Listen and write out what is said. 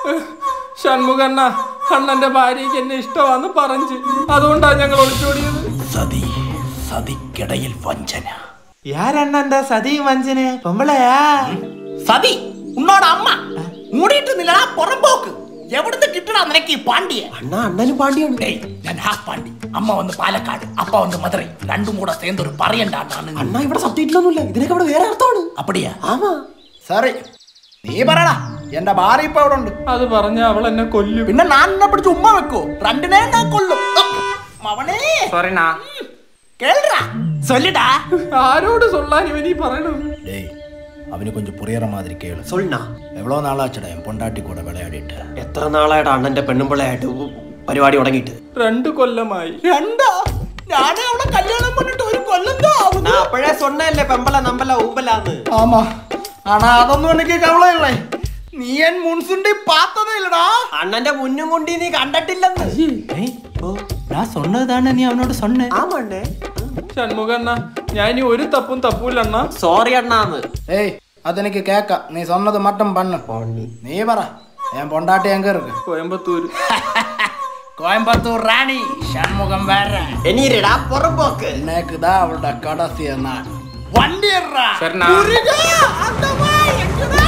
ഷൺമുഖണ്ണ അണ്ണന്റെ ഭാര്യയ്ക്ക് എന്നെ ഇഷ്ടമാന്ന് പറഞ്ഞു അതുകൊണ്ടാ ഞങ്ങൾ ഒളിച്ചോടിയത് സതി സതിക്കിടയിൽ വഞ്ചന யாரண்ணா சதி வஞ்சனே பொம்பளையா സതി ഉന്നോട് അമ്മ മൂടിയിട്ട് നില്ലടാ പുറമ്പോക്ക് എവിടുന്ന് കിട്ടടാ നിനക്ക് ഈ പാണ്ടിയെ அண்ணா அண்ணனும் பாண்டியன் டேய் ഞാൻ ഹാഫ് പാണ്ടി അമ്മ വന്ന് പാലക്കാട് അപ്പ വന്ന് മധുരൈ രണ്ടും കൂടെ சேர்ந்து ഒരു പറയണ്ട അണ്ണാണ് അണ്ണാ ഇവിടെ സബ്ജക്റ്റിലൊന്നുമില്ല ഇതിനൊക്കെ ഇവിടെ വേറെ അർത്ഥമാണ് അപ്പടിയാ ആമാ സോറി നീ പറയടാ എന്റെ ഭാര്യ ഇപ്പൊ അവിടെ ഉണ്ട് അത് പറഞ്ഞ അവൾ എന്നെ കൊല്ലും പിന്നെ ഞാൻ എന്നെ പിടിച്ച് ഉമ്മ വെക്കോ രണ്ടിനെ ഞാൻ കൊല്ലും മവനേ സോറിനാ കേൾടാ சொல்லிடா ആരോട് സൊല്ലാൻ ഇവനീ പറയണത് டேய் അവന് கொஞ்சம் പുറിയറ മാതിരി കേള് சொல்லுண்ணா എവ്വളോ നാളാച്ചടാ എൻ പൊണ്ടാട്ടി കൂടെ വിളയാടിയിട്ട് എത്ര നാളായിട്ട് അണ്ണന്റെ പെണ്ണുമ്പിള്ളയായിട്ട് പരിപാടി തുടങ്ങിയിട്ട് രണ്ടു കൊല്ലമായി രണ്ടാ ഞാൻ അവളെ കല്യാണം பண்ணிட்டு ഒരു കൊല്ലം தான் ആവുന്നു நான் அப்பழே சொன்னேன்ல பெம்பல நம்பல ஊம்பலான்னு ആമാ ആണാ അതൊന്നും എനിക്ക് കവളയില്ലേ നീ എൻ മുൻസുണ്ടി പാത്തതേ ഇല്ലടാ അണ്ണന്റെ മുന്നും കൊണ്ട് നീ കണ്ടിട്ടില്ലെന്ന് ഞാൻ சொன்னதானே നീ അവനോട് சொன்ன ആമണ്ണേ ഷൺമുഖണ്ണ ഞാൻ ഇനി ഒരു തപ്പും തപ്പൂലണ്ണ സോറി അണ്ണാന്ന് ഏയ് അതെനിക്ക് കേക്കാം നീ சொன்னது மட்டும் பண்ணு നീ പറ ഞാൻ പൊണ്ടാട്ടി എങ്ക ഇருக்கு കോയമ്പത്തൂര് കോയമ്പത്തൂർ റാണി ഷൺമുഖം വേറെ എനിരടാ പുറമ്പോക്ക് എന്നേക്കുതാ അവളുടെ കടസിയ നാട് വണ്ടി ശരണ அந்த வாய் எங்கடா